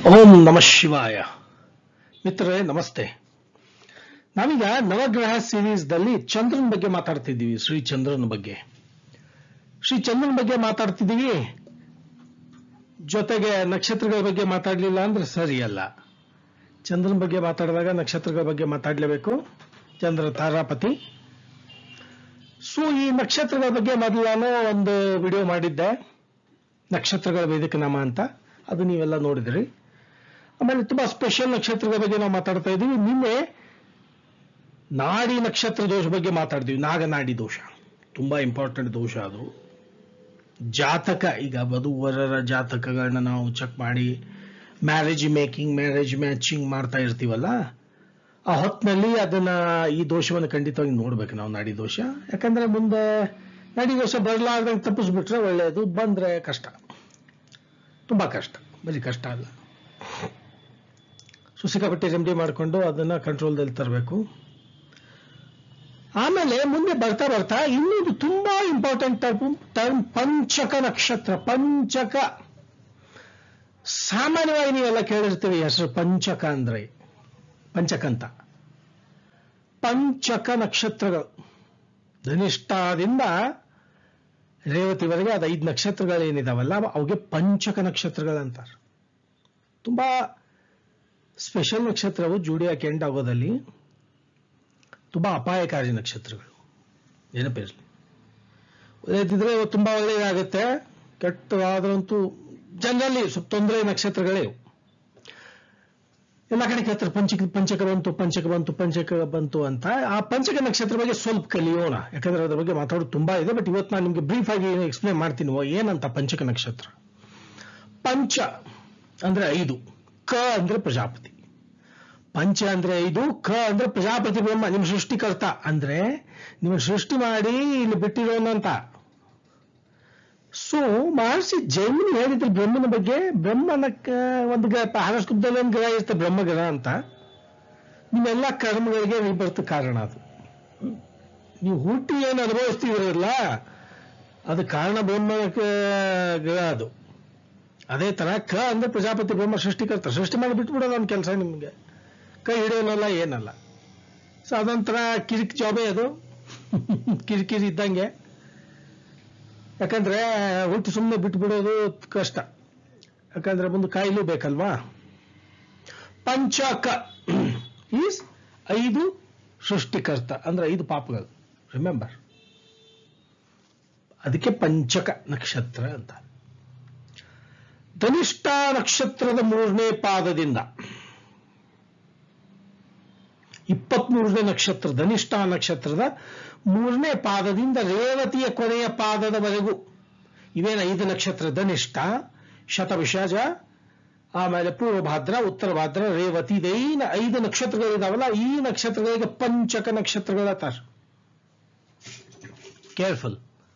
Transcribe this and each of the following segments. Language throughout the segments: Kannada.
ಓಂ ನಮ ಶಿವಾಯ ಮಿತ್ರರೇ ನಮಸ್ತೆ ನಾವೀಗ ನವಗ್ರಹ ಸಿರೀಸ್ದಲ್ಲಿ ಚಂದ್ರನ ಬಗ್ಗೆ ಮಾತಾಡ್ತಿದ್ದೀವಿ ಶ್ರೀ ಚಂದ್ರನ ಬಗ್ಗೆ ಶ್ರೀ ಚಂದ್ರನ ಬಗ್ಗೆ ಮಾತಾಡ್ತಿದ್ದೀವಿ ಜೊತೆಗೆ ನಕ್ಷತ್ರಗಳ ಬಗ್ಗೆ ಮಾತಾಡಲಿಲ್ಲ ಅಂದ್ರೆ ಸರಿಯಲ್ಲ ಚಂದ್ರನ ಬಗ್ಗೆ ಮಾತಾಡಿದಾಗ ನಕ್ಷತ್ರಗಳ ಬಗ್ಗೆ ಮಾತಾಡಲೇಬೇಕು ಚಂದ್ರ ತಾರಾಪತಿ ಸೊ ಈ ನಕ್ಷತ್ರಗಳ ಬಗ್ಗೆ ಮೊದಲು ನಾನು ಒಂದು ವಿಡಿಯೋ ಮಾಡಿದ್ದೆ ನಕ್ಷತ್ರಗಳ ವೇದಿಕ ನಾಮ ಅಂತ ಅದು ನೀವೆಲ್ಲ ನೋಡಿದ್ರಿ ಆಮೇಲೆ ತುಂಬಾ ಸ್ಪೆಷಲ್ ನಕ್ಷತ್ರಗಳ ಬಗ್ಗೆ ನಾವು ಮಾತಾಡ್ತಾ ಇದ್ದೀವಿ ನಿನ್ನೆ ನಾಡಿ ನಕ್ಷತ್ರ ದೋಷ ಬಗ್ಗೆ ಮಾತಾಡ್ತೀವಿ ನಾಗನಾಡಿ ದೋಷ ತುಂಬಾ ಇಂಪಾರ್ಟೆಂಟ್ ದೋಷ ಅದು ಜಾತಕ ಈಗ ವಧುವರರ ಜಾತಕಗಳನ್ನ ನಾವು ಚೆಕ್ ಮಾಡಿ ಮ್ಯಾರೇಜ್ ಮೇಕಿಂಗ್ ಮ್ಯಾರೇಜ್ ಮ್ಯಾಚಿಂಗ್ ಮಾಡ್ತಾ ಇರ್ತೀವಲ್ಲ ಆ ಹೊತ್ತಿನಲ್ಲಿ ಅದನ್ನ ಈ ದೋಷವನ್ನು ಖಂಡಿತವಾಗಿ ನೋಡ್ಬೇಕು ನಾವು ನಾಡಿ ದೋಷ ಯಾಕಂದ್ರೆ ಮುಂದೆ ನಾಡಿ ದೋಷ ಬರಲಾರ್ದಂಗೆ ತಪ್ಪಿಸ್ಬಿಟ್ರೆ ಒಳ್ಳೆಯದು ಬಂದ್ರೆ ಕಷ್ಟ ತುಂಬಾ ಕಷ್ಟ ಬರೀ ಕಷ್ಟ ಅಲ್ಲ ಸೊ ಸಿಕ್ಕಾಪಟ್ಟೆ ರೆಮಿಡಿ ಮಾಡಿಕೊಂಡು ಅದನ್ನ ಕಂಟ್ರೋಲ್ದಲ್ಲಿ ತರಬೇಕು ಆಮೇಲೆ ಮುಂದೆ ಬರ್ತಾ ಬರ್ತಾ ಇನ್ನೊಂದು ತುಂಬಾ ಇಂಪಾರ್ಟೆಂಟ್ ಟರ್ಮ್ ಪಂಚಕ ನಕ್ಷತ್ರ ಪಂಚಕ ಸಾಮಾನ್ಯವಾಗಿ ನೀವೆಲ್ಲ ಕೇಳಿರ್ತೀವಿ ಹೆಸರು ಪಂಚಕ ಅಂದ್ರೆ ಪಂಚಕ ಅಂತ ಪಂಚಕ ನಕ್ಷತ್ರಗಳು ಧನಿಷ್ಠದಿಂದ ರೇವತಿವರೆಗೆ ಅದು ಐದು ನಕ್ಷತ್ರಗಳು ಏನಿದಾವಲ್ಲ ಅವುಗೆ ಪಂಚಕ ನಕ್ಷತ್ರಗಳಂತಾರೆ ತುಂಬಾ ಸ್ಪೆಷಲ್ ನಕ್ಷತ್ರವು ಜೂಡಿಯಾಕ್ ಎಂಡ್ ಆಗೋದಲ್ಲಿ ತುಂಬಾ ಅಪಾಯಕಾರಿ ನಕ್ಷತ್ರಗಳು ನೆನಪಿರಲಿ ಒಳ್ಳೆದಿದ್ರೆ ತುಂಬಾ ಒಳ್ಳೆಯದಾಗುತ್ತೆ ಕೆಟ್ಟವಾದ್ರಂತೂ ಜನರಲ್ಲಿ ಸ್ವಲ್ಪ ತೊಂದರೆ ನಕ್ಷತ್ರಗಳೇ ಇವು ಎಲ್ಲ ಕಡೆ ಕೇಳ್ತಾರೆ ಪಂಚಕ ಪಂಚಕ ಬಂತು ಪಂಚಕ ಬಂತು ಪಂಚಕ ಬಂತು ಅಂತ ಆ ಪಂಚಕ ನಕ್ಷತ್ರ ಬಗ್ಗೆ ಸ್ವಲ್ಪ ಕಲಿಯೋಣ ಯಾಕಂದ್ರೆ ಅದ್ರ ಬಗ್ಗೆ ಮಾತಾಡೋದು ತುಂಬಾ ಇದೆ ಬಟ್ ಇವತ್ತು ನಾನು ನಿಮ್ಗೆ ಬ್ರೀಫ್ ಆಗಿ ಎಕ್ಸ್ಪ್ಲೇನ್ ಮಾಡ್ತೀನಿ ಓ, ಏನಂತ ಪಂಚಕ ನಕ್ಷತ್ರ ಪಂಚ ಅಂದ್ರೆ ಐದು ಕ ಅಂದ್ರೆ ಪ್ರಜಾಪತಿ ಪಂಚ ಅಂದ್ರೆ ಐದು ಕ ಅಂದ್ರೆ ಪ್ರಜಾಪತಿ ಬ್ರಹ್ಮ ನಿಮ್ ಸೃಷ್ಟಿಕರ್ತ ಅಂದ್ರೆ ನಿಮ್ಮ ಸೃಷ್ಟಿ ಮಾಡಿ ಇಲ್ಲಿ ಬಿಟ್ಟಿರೋನಂತ ಸೊ ಮಹರ್ಷಿ ಜೈಮಿನಿ ಹೇಳಿದ್ರು ಬ್ರಹ್ಮನ ಬಗ್ಗೆ ಬ್ರಹ್ಮನ ಕ- ಒಂದು ಗ್ರಹ ಹಾರಸ್ಕುಬ್ದಲ್ಲಿ ಒಂದು ಗ್ರಹ ಇರುತ್ತೆ ಬ್ರಹ್ಮಗ್ರಹ ಅಂತ ನಿಮ್ಮೆಲ್ಲ ಕರ್ಮಗಳಿಗೆ ವಿಭರ್ತ ಕಾರಣ ಅದು ನೀವು ಹುಟ್ಟಿ ಏನು ಅನುಭವಿಸ್ತಿದ್ರಲ್ಲ ಅದು ಕಾರಣ ಬ್ರಹ್ಮನ ಕ- ಗ್ರಹ ಅದು ಅದೇ ತರ ಕ ಅಂದ್ರೆ ಪ್ರಜಾಪತಿ ಬ್ರಹ್ಮ ಸೃಷ್ಟಿಕರ್ತ ಸೃಷ್ಟಿ ಮಾಡಿ ಬಿಟ್ಬಿಡೋದು ಒಂದು ಕೆಲಸ ನಿಮ್ಗೆ ಕೈ ಹಿಡಿಯೋನಲ್ಲ ಏನಲ್ಲ ಸೊ ಅದೊಂಥರ ಕಿರಿಕ್ ಜಾಬೇ ಅದು ಕಿರಿಕಿರಿ ಇದ್ದಂಗೆ ಯಾಕಂದ್ರೆ ಹುಟ್ಟು ಸುಮ್ಮನೆ ಬಿಟ್ಬಿಡೋದು ಕಷ್ಟ ಯಾಕಂದ್ರೆ ಮುಂದೆ ಕಾಯಿಲು ಬೇಕಲ್ವಾ ಪಂಚಕ ಈಸ್ ಐದು ಸೃಷ್ಟಿಕರ್ತ ಅಂದ್ರೆ ಐದು ಪಾಪಗಳು ರಿಮೆಂಬರ್ ಅದಕ್ಕೆ ಪಂಚಕ ನಕ್ಷತ್ರ ಅಂತ ಧನಿಷ್ಠ ನಕ್ಷತ್ರದ ಮೂರನೇ ಪಾದದಿಂದ ಇಪ್ಪತ್ಮೂರನೇ ನಕ್ಷತ್ರ ಧನಿಷ್ಠ ನಕ್ಷತ್ರದ ಮೂರನೇ ಪಾದದಿಂದ ರೇವತಿಯ ಕೊನೆಯ ಪಾದದವರೆಗೂ ಇವೇನ ಐದು ನಕ್ಷತ್ರ ಧನಿಷ್ಠ ಶತವಿಷಾಜ ಆಮೇಲೆ ಪೂರ್ವಭಾದ್ರ ಉತ್ತರ ಭಾದ್ರ ರೇವತಿ ಇದೈನ ಐದು ನಕ್ಷತ್ರಗಳಿದಾವಲ್ಲ ಈ ನಕ್ಷತ್ರಗಳಿಗೆ ಪಂಚಕ ನಕ್ಷತ್ರಗಳ ಕೇರ್ಫುಲ್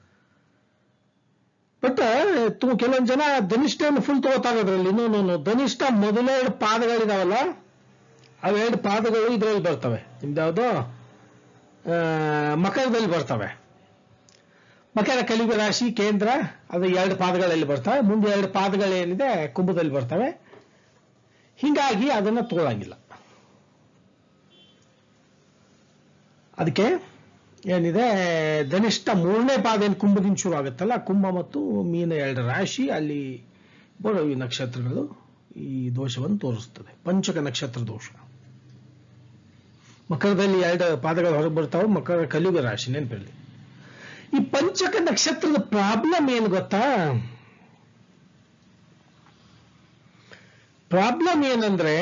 ಬಟ್ ತುಂಬ ಕೆಲವೊಂದು ಜನ ಧನಿಷ್ಠವನ್ನು ಫುಲ್ ತಗೋತಾರೆ ಅದರಲ್ಲಿ ನೋ ನೋ ನೋ ಧನಿಷ್ಠ ಮೊದಲೆರಡು ಪಾದಗಳಿದಾವಲ್ಲ ಅವೆರಡು ಪಾದಗಳು ಇದರಲ್ಲಿ ಬರ್ತವೆ ನಿಮ್ದು ಯಾವುದು ಆ, ಮಕರದಲ್ಲಿ ಬರ್ತವೆ ಮಕರ ಕಲಿಗ ರಾಶಿ ಕೇಂದ್ರ ಅದು ಎರಡು ಪಾದಗಳಲ್ಲಿ ಬರ್ತವೆ ಮುಂದೆ ಎರಡು ಪಾದಗಳೇನಿದೆ ಕುಂಭದಲ್ಲಿ ಬರ್ತವೆ ಹೀಗಾಗಿ ಅದನ್ನ ತಗೊಳಂಗಿಲ್ಲ ಅದಕ್ಕೆ ಏನಿದೆ ಧನಿಷ್ಠ ಮೂರನೇ ಪಾದ ಏನು ಕುಂಭದಿಂದ ಶುರು ಆಗುತ್ತಲ್ಲ ಕುಂಭ ಮತ್ತು ಮೀನ ಎರಡು ರಾಶಿ ಅಲ್ಲಿ ಬರೋ ಈ ನಕ್ಷತ್ರಗಳು ಈ ದೋಷವನ್ನು ತೋರಿಸ್ತದೆ ಪಂಚಕ ನಕ್ಷತ್ರ ದೋಷ ಮಕರದಲ್ಲಿ ಎರಡು ಪಾದಗಳು ಹೊರಗೆ ಬರ್ತಾವೆ ಮಕರ ಕಲಿಯುಗ ರಾಶಿ ನೆನಪಿರಲಿ ಈ ಪಂಚಕ ನಕ್ಷತ್ರದ ಪ್ರಾಬ್ಲಮ್ ಏನು ಗೊತ್ತಾ ಪ್ರಾಬ್ಲಮ್ ಏನಂದ್ರೆ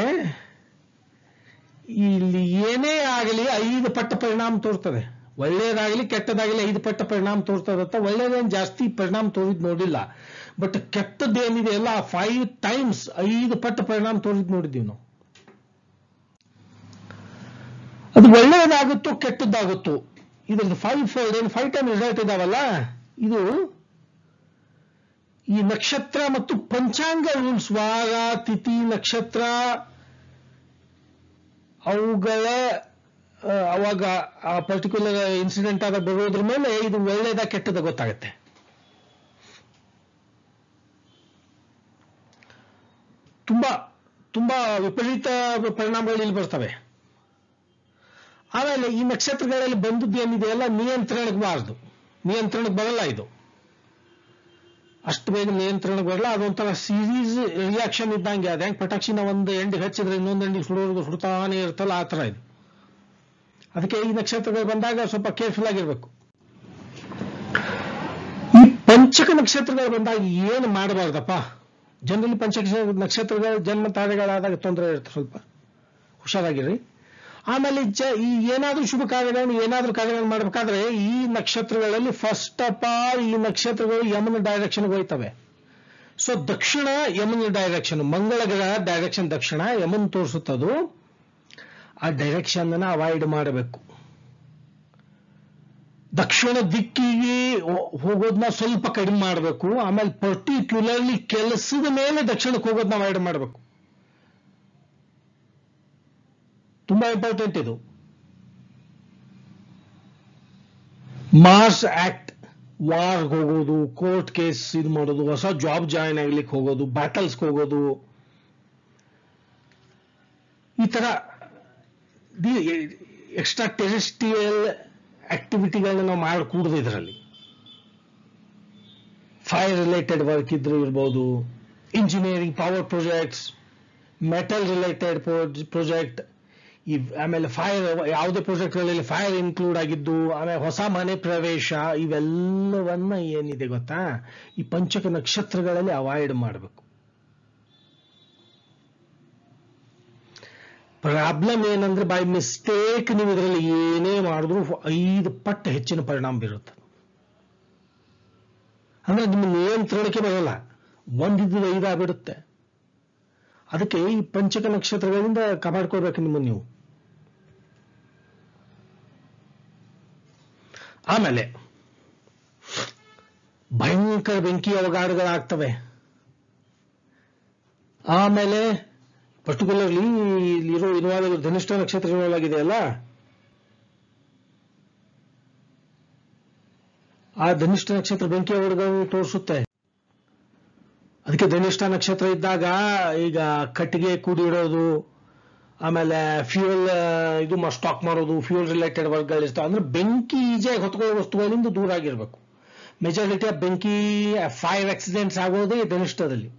ಇಲ್ಲಿ ಏನೇ ಆಗಲಿ ಐದು ಪಟ್ಟ ಪರಿಣಾಮ ತೋರ್ತದೆ ಒಳ್ಳೇದಾಗಲಿ ಕೆಟ್ಟದಾಗಲಿ ಐದು ಪಟ್ಟ ಪರಿಣಾಮ ತೋರ್ತದೆ ಅಂತ ಒಳ್ಳೇದೇನು ಜಾಸ್ತಿ ಪರಿಣಾಮ ತೋರಿದ್ ನೋಡಿಲ್ಲ ಬಟ್ ಕೆಟ್ಟದ್ದೇನಿದೆ ಅಲ್ಲ ಫೈವ್ ಟೈಮ್ಸ್ ಐದು ಪಟ್ಟ ಪರಿಣಾಮ ತೋರಿದ್ ನೋಡಿದ್ದೀವಿ ನಾವು ಅದು ಒಳ್ಳೆಯದಾಗುತ್ತೋ ಕೆಟ್ಟದ್ದಾಗುತ್ತೋ ಇದ್ರದ್ದು ಫೈವ್ ಫೋಲ್ಡ್ ಏನು ಫೈವ್ ಟೈಮ್ ರಿಸಲ್ಟ್ ಇದಾವಲ್ಲ ಇದು ಈ ನಕ್ಷತ್ರ ಮತ್ತು ಪಂಚಾಂಗ ರೂಲ್ಸ್ ವಾರ ತಿಥಿ ನಕ್ಷತ್ರ ಅವುಗಳ ಆ, ಅವಾಗ ಆ ಪರ್ಟಿಕ್ಯುಲರ್ ಇನ್ಸಿಡೆಂಟ್ ಆದ ಬರೋದ್ರ ಮೇಲೆ ಇದು ಒಳ್ಳೇದ ಕೆಟ್ಟದ ಗೊತ್ತಾಗುತ್ತೆ ತುಂಬಾ ತುಂಬಾ ವಿಪರೀತ ಪರಿಣಾಮಗಳು ಇಲ್ಲಿ ಬರ್ತವೆ ಆಮೇಲೆ ಈ ನಕ್ಷತ್ರಗಳಲ್ಲಿ ಬಂದದ್ದು ಏನಿದೆ ಎಲ್ಲ ನಿಯಂತ್ರಣಕ್ಕೆ ಬಾರದು ನಿಯಂತ್ರಣಕ್ಕೆ ಬರಲ್ಲ ಇದು ಅಷ್ಟು ಬೇಗ ನಿಯಂತ್ರಣಕ್ಕೆ ಬರಲ್ಲ ಅದೊಂಥರ ಸೀರೀಸ್ ರಿಯಾಕ್ಷನ್ ಇದ್ದಂಗೆ ಅದು ಹೆಂಗೆ ಪಟಾಕ್ಷಿನ ಒಂದು ಎಂಡಿಗೆ ಹಚ್ಚಿದ್ರೆ ಇನ್ನೊಂದು ಎಂಡಿಗೆ ಸುಡೋದು ಸುಡ್ತಾನೆ ಇರ್ತಲ್ಲ ಆ ಥರ ಇದು ಅದಕ್ಕೆ ಈ ನಕ್ಷತ್ರಗಳು ಬಂದಾಗ ಸ್ವಲ್ಪ ಕೇರ್ಫುಲ್ ಆಗಿರ್ಬೇಕು ಈ ಪಂಚಕ ನಕ್ಷತ್ರಗಳು ಬಂದಾಗ ಏನು ಮಾಡಬಾರ್ದಪ್ಪ ಜನರಲಿ ಪಂಚಕ ನಕ್ಷತ್ರಗಳ ಜನ್ಮ ತಾರೆಗಳಾದಾಗ ತೊಂದರೆ ಇರುತ್ತೆ ಸ್ವಲ್ಪ ಹುಷಾರಾಗಿರ್ರಿ ಆಮೇಲೆ ಜ ಈ ಏನಾದ್ರೂ ಶುಭ ಕಾರ್ಯಗಳನ್ನು ಏನಾದ್ರೂ ಕಾರ್ಯಗಳನ್ನು ಮಾಡಬೇಕಾದ್ರೆ ಈ ನಕ್ಷತ್ರಗಳಲ್ಲಿ ಫಸ್ಟ್ ಆಫ್ ಆಲ್ ಈ ನಕ್ಷತ್ರಗಳು ಯಮನ ಡೈರೆಕ್ಷನ್ಗೆ ಹೋಯ್ತವೆ ಸೊ ದಕ್ಷಿಣ ಯಮನ ಡೈರೆಕ್ಷನ್ ಮಂಗಳ ಗ್ರಹ ಡೈರೆಕ್ಷನ್ ದಕ್ಷಿಣ ಯಮನ್ ತೋರಿಸುತ್ತದು ಆ ಡೈರೆಕ್ಷನ್ ಅನ್ನ ಅವಾಯ್ಡ್ ಮಾಡಬೇಕು ದಕ್ಷಿಣ ದಿಕ್ಕಿಗೆ ಹೋಗೋದನ್ನ ಸ್ವಲ್ಪ ಕಡಿಮೆ ಮಾಡಬೇಕು ಆಮೇಲೆ ಪರ್ಟಿಕ್ಯುಲರ್ಲಿ ಕೆಲಸದ ಮೇಲೆ ದಕ್ಷಿಣಕ್ಕೆ ಹೋಗೋದನ್ನ ಅವಾಯ್ಡ್ ಮಾಡಬೇಕು ತುಂಬಾ ಇಂಪಾರ್ಟೆಂಟ್ ಇದು ಮಾರ್ಸ್ ಆಕ್ಟ್ ವಾರ್ಗೆ ಹೋಗೋದು ಕೋರ್ಟ್ ಕೇಸ್ ಇದು ಮಾಡೋದು ಹೊಸ ಜಾಬ್ ಜಾಯಿನ್ ಆಗ್ಲಿಕ್ಕೆ ಹೋಗೋದು ಬ್ಯಾಟಲ್ಸ್ಗೆ ಹೋಗೋದು ಈ ತರ ಎಕ್ಸ್ಟ್ರಾ ಟೆರಿಸ್ಟಿಯಲ್ ಆಕ್ಟಿವಿಟಿಗಳನ್ನ ನಾವು ಮಾಡಕೂಡದು ಇದರಲ್ಲಿ ಫೈರ್ ರಿಲೇಟೆಡ್ ವರ್ಕ್ ಇದ್ರೆ ಇರ್ಬೋದು engineering power projects metal related project ಈ ಆಮೇಲೆ ಫೈರ್ ಯಾವುದೇ ಪ್ರಾಜೆಕ್ಟ್ಗಳಲ್ಲಿ ಫೈರ್ ಇನ್ಕ್ಲೂಡ್ ಆಗಿದ್ದು ಆಮೇಲೆ ಹೊಸ ಮನೆ ಪ್ರವೇಶ ಇವೆಲ್ಲವನ್ನ ಏನಿದೆ ಗೊತ್ತಾ ಈ ಪಂಚಕ ನಕ್ಷತ್ರಗಳಲ್ಲಿ ಅವಾಯ್ಡ್ ಮಾಡಬೇಕು ಪ್ರಾಬ್ಲಮ್ ಏನಂದ್ರೆ ಬೈ ಮಿಸ್ಟೇಕ್ ನೀವು ಇದರಲ್ಲಿ ಏನೇ ಮಾಡಿದ್ರು ಐದು ಪಟ್ಟು ಹೆಚ್ಚಿನ ಪರಿಣಾಮ ಬೀರುತ್ತೆ ಅಂದ್ರೆ ನಿಮ್ಮ ನಿಯಂತ್ರಣಕ್ಕೆ ಬರಲ್ಲ ಒಂದಿದ್ದು ಐದಾಗ್ಬಿಡುತ್ತೆ ಅದಕ್ಕೆ ಈ ಪಂಚಕ ನಕ್ಷತ್ರಗಳಿಂದ ಕಾಪಾಡ್ಕೋಬೇಕು ನಿಮ್ಮ ನೀವು ಆಮೇಲೆ ಭಯಂಕರ ಬೆಂಕಿ ಅವಘಾತಗಳಾಗ್ತವೆ ಆಮೇಲೆ ಪರ್ಟಿಕ್ಯುಲರ್ಲಿ ಇಲ್ಲಿರೋ ಇನ್ವಾಲ್ವ್ ಧನಿಷ್ಠ ನಕ್ಷತ್ರ ಇನ್ವಾಲ್ವ್ ಆಗಿದೆಯಲ್ಲ ಆ ಧನಿಷ್ಠ ನಕ್ಷತ್ರ ಬೆಂಕಿ ಅವಘಡಗಳನ್ನು ತೋರಿಸುತ್ತೆ ಅದಕ್ಕೆ ಧನಿಷ್ಠ ನಕ್ಷತ್ರ ಇದ್ದಾಗ ಈಗ ಕಟ್ಟಿಗೆ ಕೂಡಿಡೋದು ಆಮೇಲೆ ಫ್ಯೂಯಲ್ ಇದು ಸ್ಟಾಕ್ ಮಾಡೋದು ಫ್ಯೂಯಲ್ ರಿಲೇಟೆಡ್ ವರ್ಕ್ಗಳು ಇರ್ತಾವೆ ಅಂದ್ರೆ ಬೆಂಕಿ ಈಜಾಗಿ ಹೊತ್ಕೊಳ್ಳೋ ವಸ್ತುಗಳಿಂದ ದೂರ ಆಗಿರ್ಬೇಕು ಮೆಜಾರಿಟಿ ಆಫ್ ಬೆಂಕಿ ಫೈರ್ ಆಕ್ಸಿಡೆಂಟ್ಸ್ ಆಗೋದೇ ಧನಿಷ್ಠದಲ್ಲಿ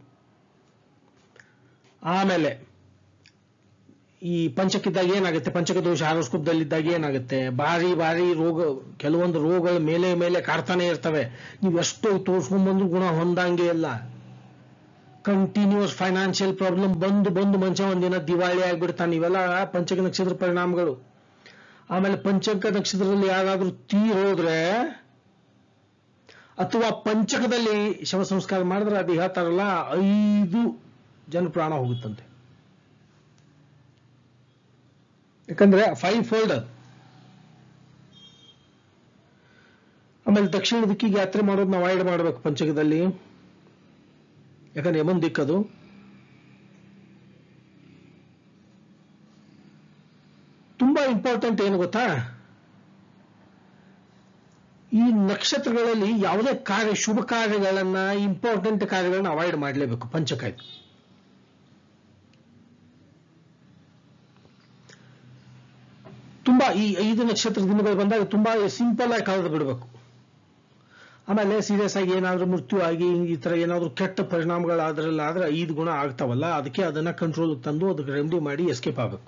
ಆಮೇಲೆ ಈ ಪಂಚಕ್ಕಿದ್ದಾಗ ಏನಾಗುತ್ತೆ ಪಂಚಕ ದೋಷ ಹಾರೋಸ್ಕೋಪ್ದಲ್ಲಿದ್ದಾಗ ಏನಾಗುತ್ತೆ ಭಾರಿ ಭಾರಿ ರೋಗ ಕೆಲವೊಂದು ರೋಗಗಳ ಮೇಲೆ ಮೇಲೆ ಕಾಡ್ತಾನೆ ಇರ್ತವೆ ನೀವು ಎಷ್ಟು ತೋರಿಸ್ಕೊಂಡ್ಬಂದು ಗುಣ ಹೊಂದಂಗೆ ಇಲ್ಲ ಕಂಟಿನ್ಯೂಸ್ ಫೈನಾನ್ಷಿಯಲ್ ಪ್ರಾಬ್ಲಮ್ ಬಂದು ಬಂದು ಮನುಷ್ಯ ಒಂದಿನ ದಿವಾಳಿ ಆಗ್ಬಿಡ್ತಾನೆ ಇವೆಲ್ಲ ಪಂಚಕ ನಕ್ಷತ್ರ ಪರಿಣಾಮಗಳು ಆಮೇಲೆ ಪಂಚಕ ನಕ್ಷತ್ರದಲ್ಲಿ ಯಾರಾದ್ರೂ ತೀರ್ ಹೋದ್ರೆ ಅಥವಾ ಪಂಚಕದಲ್ಲಿ ಶವ ಸಂಸ್ಕಾರ ಮಾಡಿದ್ರೆ ಅದು ಹೇಳ್ತಾರಲ್ಲ ಐದು ಜನ ಪ್ರಾಣ ಹೋಗುತ್ತಂತೆ ಯಾಕಂದ್ರೆ ಫೈವ್ ಫೋಲ್ಡ್ ಆಮೇಲೆ ದಕ್ಷಿಣ ದಿಕ್ಕಿಗೆ ಯಾತ್ರೆ ಮಾಡೋದನ್ನ ಅವಾಯ್ಡ್ ಮಾಡಬೇಕು ಪಂಚಕದಲ್ಲಿ ಯಾಕಂದ್ರೆ ಯಮನ್ ದಿಕ್ಕದು ತುಂಬಾ ಇಂಪಾರ್ಟೆಂಟ್ ಏನು ಗೊತ್ತಾ ಈ ನಕ್ಷತ್ರಗಳಲ್ಲಿ ಯಾವುದೇ ಕಾರ್ಯ ಶುಭ ಕಾರ್ಯಗಳನ್ನ ಇಂಪಾರ್ಟೆಂಟ್ ಕಾರ್ಯಗಳನ್ನ ಅವಾಯ್ಡ್ ಮಾಡಲೇಬೇಕು ಪಂಚಕ ಇದು ತುಂಬಾ ಈ ಐದು ನಕ್ಷತ್ರ ದಿನಗಳು ಬಂದಾಗ ತುಂಬಾ ಸಿಂಪಲ್ ಆಗಿ ಕಳೆದು ಬಿಡಬೇಕು ಆಮೇಲೆ ಸೀರಿಯಸ್ ಆಗಿ ಏನಾದ್ರೂ ಮೃತ್ಯು ಆಗಿ ಈ ತರ ಏನಾದ್ರೂ ಕೆಟ್ಟ ಪರಿಣಾಮಗಳಾದ್ರಲ್ಲ ಆದ್ರೆ ಐದು ಗುಣ ಆಗ್ತಾವಲ್ಲ ಅದಕ್ಕೆ ಅದನ್ನ ಕಂಟ್ರೋಲ್ ತಂದು ಅದಕ್ಕೆ ರೆಮಿಡಿ ಮಾಡಿ ಎಸ್ಕೇಪ್ ಆಗಬೇಕು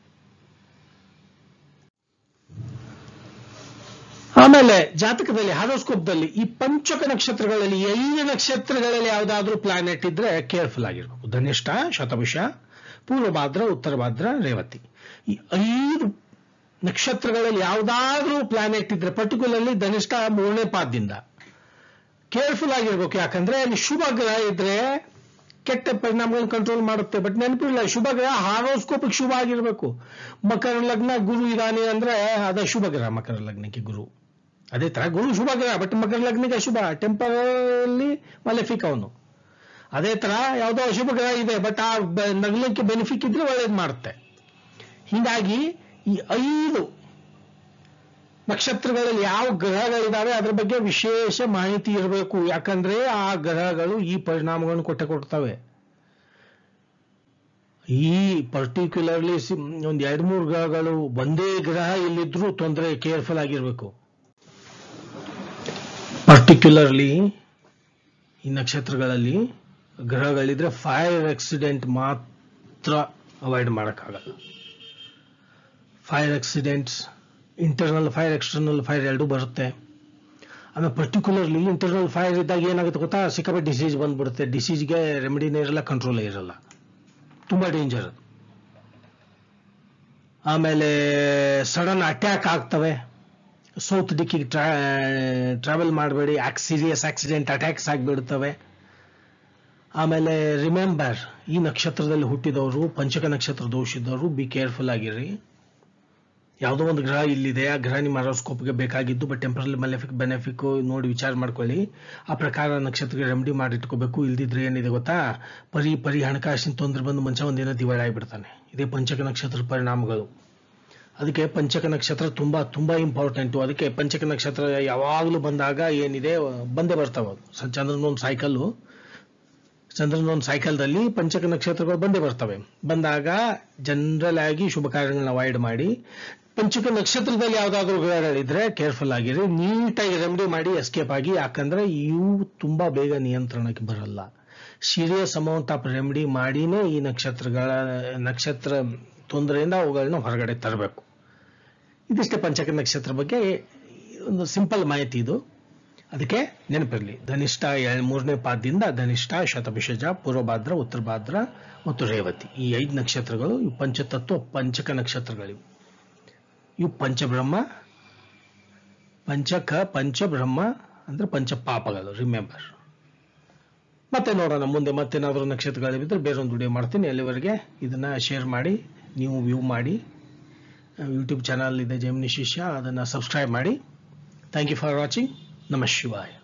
ಆಮೇಲೆ ಜಾತಕದಲ್ಲಿ ಹಾರೋಸ್ಕೋಪ್ದಲ್ಲಿ ಈ ಪಂಚಕ ನಕ್ಷತ್ರಗಳಲ್ಲಿ ಐದು ನಕ್ಷತ್ರಗಳಲ್ಲಿ ಯಾವುದಾದ್ರೂ ಪ್ಲಾನೆಟ್ ಇದ್ರೆ ಕೇರ್ಫುಲ್ ಆಗಿರ್ಬೇಕು ಧನಿಷ್ಠ ಶತಭಿಷ ಪೂರ್ವಭಾದ್ರ ಉತ್ತರ ಭಾದ್ರ ರೇವತಿ ಈ ಐದು ನಕ್ಷತ್ರಗಳಲ್ಲಿ ಯಾವುದಾದ್ರೂ ಪ್ಲಾನೆಟ್ ಇದ್ರೆ ಪರ್ಟಿಕ್ಯುಲರ್ಲಿ ಧನಿಷ್ಠ ಮೂರನೇ ಪಾದದಿಂದ ಕೇರ್ಫುಲ್ ಆಗಿರ್ಬೇಕು ಯಾಕಂದ್ರೆ ಅಲ್ಲಿ ಶುಭ ಗ್ರಹ ಇದ್ರೆ ಕೆಟ್ಟ ಪರಿಣಾಮಗಳನ್ನು ಕಂಟ್ರೋಲ್ ಮಾಡುತ್ತೆ ಬಟ್ ನೆನಪಿಲ್ಲ ಶುಭ ಗ್ರಹ ಹಾರೋಸ್ಕೋಪಿಗೆ ಶುಭ ಆಗಿರ್ಬೇಕು ಮಕರ ಲಗ್ನ ಗುರು ಇದಾನೆ ಅಂದ್ರೆ ಅದ ಶುಭ ಗ್ರಹ ಮಕರ ಲಗ್ನಕ್ಕೆ ಗುರು ಅದೇ ತರ ಗುರು ಶುಭ ಗ್ರಹ ಬಟ್ ಮಕರ ಲಗ್ನಕ್ಕೆ ಅಶುಭ ಟೆಂಪರಲ್ಲಿ ಮಲೆಫಿಕ್ ಅವನು ಅದೇ ತರ ಯಾವುದೋ ಅಶುಭ ಗ್ರಹ ಇದೆ ಬಟ್ ಆ ನಗ್ಲಕ್ಕೆ ಬೆನಿಫಿಕ್ ಇದ್ರೆ ಒಳ್ಳೇದು ಮಾಡುತ್ತೆ ಹೀಗಾಗಿ ಈ ಐದು ನಕ್ಷತ್ರಗಳಲ್ಲಿ ಯಾವ ಗ್ರಹಗಳಿದಾವೆ ಅದ್ರ ಬಗ್ಗೆ ವಿಶೇಷ ಮಾಹಿತಿ ಇರಬೇಕು ಯಾಕಂದ್ರೆ ಆ ಗ್ರಹಗಳು ಈ ಪರಿಣಾಮಗಳನ್ನು ಕೊಟ್ಟೆ ಕೊಡ್ತವೆ ಈ ಪರ್ಟಿಕ್ಯುಲರ್ಲಿ ಒಂದು ಎರಡು ಮೂರು ಗ್ರಹಗಳು ಒಂದೇ ಗ್ರಹ ಇಲ್ಲಿದ್ರೂ ತೊಂದರೆ ಕೇರ್ಫುಲ್ ಆಗಿರಬೇಕು ಪರ್ಟಿಕ್ಯುಲರ್ಲಿ ಈ ನಕ್ಷತ್ರಗಳಲ್ಲಿ ಗ್ರಹಗಳಿದ್ರೆ ಫೈರ್ ಆಕ್ಸಿಡೆಂಟ್ ಮಾತ್ರ ಅವಾಯ್ಡ್ ಮಾಡೋಕ್ಕಾಗಲ್ಲ fire accidents internal fire external fire ಎರಡೂ ಬರುತ್ತೆ ಆಮೇಲೆ ಪರ್ಟಿಕ್ಯುಲರ್ಲಿ ಇಂಟರ್ನಲ್ ಫೈರ್ ಇದ್ದಾಗ ಏನಾಗುತ್ತೆ ಗೊತ್ತಾ ಸಿಕ್ಕಾಪಟ್ಟೆ ಡಿಸೀಸ್ ಬಂದ್ಬಿಡುತ್ತೆ ಡಿಸೀಸ್ಗೆ ರೆಮಿಡಿನೇ ಇರಲ್ಲ ಕಂಟ್ರೋಲೇ ಇರಲ್ಲ ತುಂಬ ಡೇಂಜರ್ ಆಮೇಲೆ ಸಡನ್ ಅಟ್ಯಾಕ್ ಆಗ್ತವೆ ಸೌತ್ ದಿಕ್ಕಿಗೆ ಟ್ರಾ ಟ್ರಾವೆಲ್ ಮಾಡಬೇಡಿ ಆಕ್ ಸೀರಿಯಸ್ ಆಕ್ಸಿಡೆಂಟ್ ಅಟ್ಯಾಕ್ಸ್ ಆಗಿಬಿಡ್ತವೆ ಆಮೇಲೆ ರಿಮೆಂಬರ್ ಈ ನಕ್ಷತ್ರದಲ್ಲಿ ಹುಟ್ಟಿದವರು ಪಂಚಕ ನಕ್ಷತ್ರ ದೋಷ ಇದ್ದವರು ಬಿ ಕೇರ್ಫುಲ್ ಆಗಿರಿ ಯಾವುದೋ ಒಂದು ಗ್ರಹ ಇಲ್ಲಿದೆ ಆ ಗ್ರಹ ನಿಮ್ಮ ಅರೋಸ್ಕೋಪ್ಗೆ ಬೇಕಾಗಿದ್ದು ಬಟ್ ಟೆಂಪ್ರಲ್ ಮೆಲೆಫಿಕ್ ಬೆನೆಫಿಕ್ ನೋಡಿ ವಿಚಾರ ಮಾಡ್ಕೊಳ್ಳಿ ಆ ಪ್ರಕಾರ ನಕ್ಷತ್ರಕ್ಕೆ ರೆಮಿಡಿ ಮಾಡಿಟ್ಕೋಬೇಕು ಇಲ್ದಿದ್ರೆ ಏನಿದೆ ಗೊತ್ತಾ ಪರಿ ಪರಿ ಹಣಕಾಸಿನ ತೊಂದರೆ ಬಂದು ಮನುಷ್ಯ ಒಂದಿನ ದಿವಾಳ ಆಗಿಬಿಡ್ತಾನೆ ಇದೇ ಪಂಚಕ ನಕ್ಷತ್ರ ಪರಿಣಾಮಗಳು ಅದಕ್ಕೆ ಪಂಚಕ ನಕ್ಷತ್ರ ತುಂಬಾ ತುಂಬಾ ಇಂಪಾರ್ಟೆಂಟು ಅದಕ್ಕೆ ಪಂಚಕ ನಕ್ಷತ್ರ ಯಾವಾಗಲೂ ಬಂದಾಗ ಏನಿದೆ ಬಂದೇ ಬರ್ತಾವೆ ಚಂದ್ರನೊಂದು ಸೈಕಲ್ಲು ಚಂದ್ರನೊಂದು ಸೈಕಲ್ದಲ್ಲಿ ಪಂಚಕ ನಕ್ಷತ್ರಗಳು ಬಂದೇ ಬರ್ತವೆ ಬಂದಾಗ ಜನರಲ್ ಆಗಿ ಶುಭ ಕಾರ್ಯಗಳನ್ನ ಅವಾಯ್ಡ್ ಮಾಡಿ ಪಂಚಕ ನಕ್ಷತ್ರದಲ್ಲಿ ಯಾವ್ದಾದ್ರು ಗ್ರಹಗಳಿದ್ರೆ ಕೇರ್ಫುಲ್ ಆಗಿರಿ ನೀಟಾಗಿ ರೆಮಿಡಿ ಮಾಡಿ ಎಸ್ಕೇಪ್ ಆಗಿ ಯಾಕಂದ್ರೆ ಇವು ತುಂಬಾ ಬೇಗ ನಿಯಂತ್ರಣಕ್ಕೆ ಬರಲ್ಲ ಸೀರಿಯಸ್ ಅಮೌಂಟ್ ಆಫ್ ರೆಮಿಡಿ ಮಾಡಿನೇ ಈ ನಕ್ಷತ್ರಗಳ ನಕ್ಷತ್ರ ತೊಂದರೆಯಿಂದ ಅವುಗಳನ್ನ ಹೊರಗಡೆ ತರಬೇಕು ಇದಿಷ್ಟೇ ಪಂಚಕ ನಕ್ಷತ್ರ ಬಗ್ಗೆ ಒಂದು ಸಿಂಪಲ್ ಮಾಹಿತಿ ಇದು ಅದಕ್ಕೆ ನೆನಪಿರಲಿ ಧನಿಷ್ಠ ಎಳ್- ಮೂರನೇ ಪಾದದಿಂದ ಧನಿಷ್ಠ ಶತಭಿಷಜ ಪೂರ್ವಭಾದ್ರ ಉತ್ತರ ಭಾದ್ರ ಮತ್ತು ರೇವತಿ ಈ ಐದು ನಕ್ಷತ್ರಗಳು ಇವು ಪಂಚತತ್ವ ಪಂಚಕ ನಕ್ಷತ್ರಗಳಿವು ಇವು ಪಂಚಬ್ರಹ್ಮ ಪಂಚಕ ಪಂಚಬ್ರಹ್ಮ ಅಂದ್ರೆ ಪಂಚ ಪಾಪಗಳು ರಿಮೆಂಬರ್ ಮತ್ತೆ ನೋಡೋಣ ಮುಂದೆ ಮತ್ತೇನಾದರೂ ನಕ್ಷತ್ರಗಳಿದ್ರೆ ಬೇರೊಂದು ವಿಡಿಯೋ ಮಾಡ್ತೀನಿ ಅಲ್ಲಿವರೆಗೆ ಇದನ್ನ ಶೇರ್ ಮಾಡಿ ನೀವು ವ್ಯೂ ಮಾಡಿ ಯೂಟ್ಯೂಬ್ ಚಾನಲ್ ಇದೆ ಜೆಮಿನಿ ಶಿಷ್ಯ ಅದನ್ನು ಸಬ್ಸ್ಕ್ರೈಬ್ ಮಾಡಿ ಥ್ಯಾಂಕ್ ಯು ಫಾರ್ ವಾಚಿಂಗ್ ನಮಃ ಶಿವಾಯ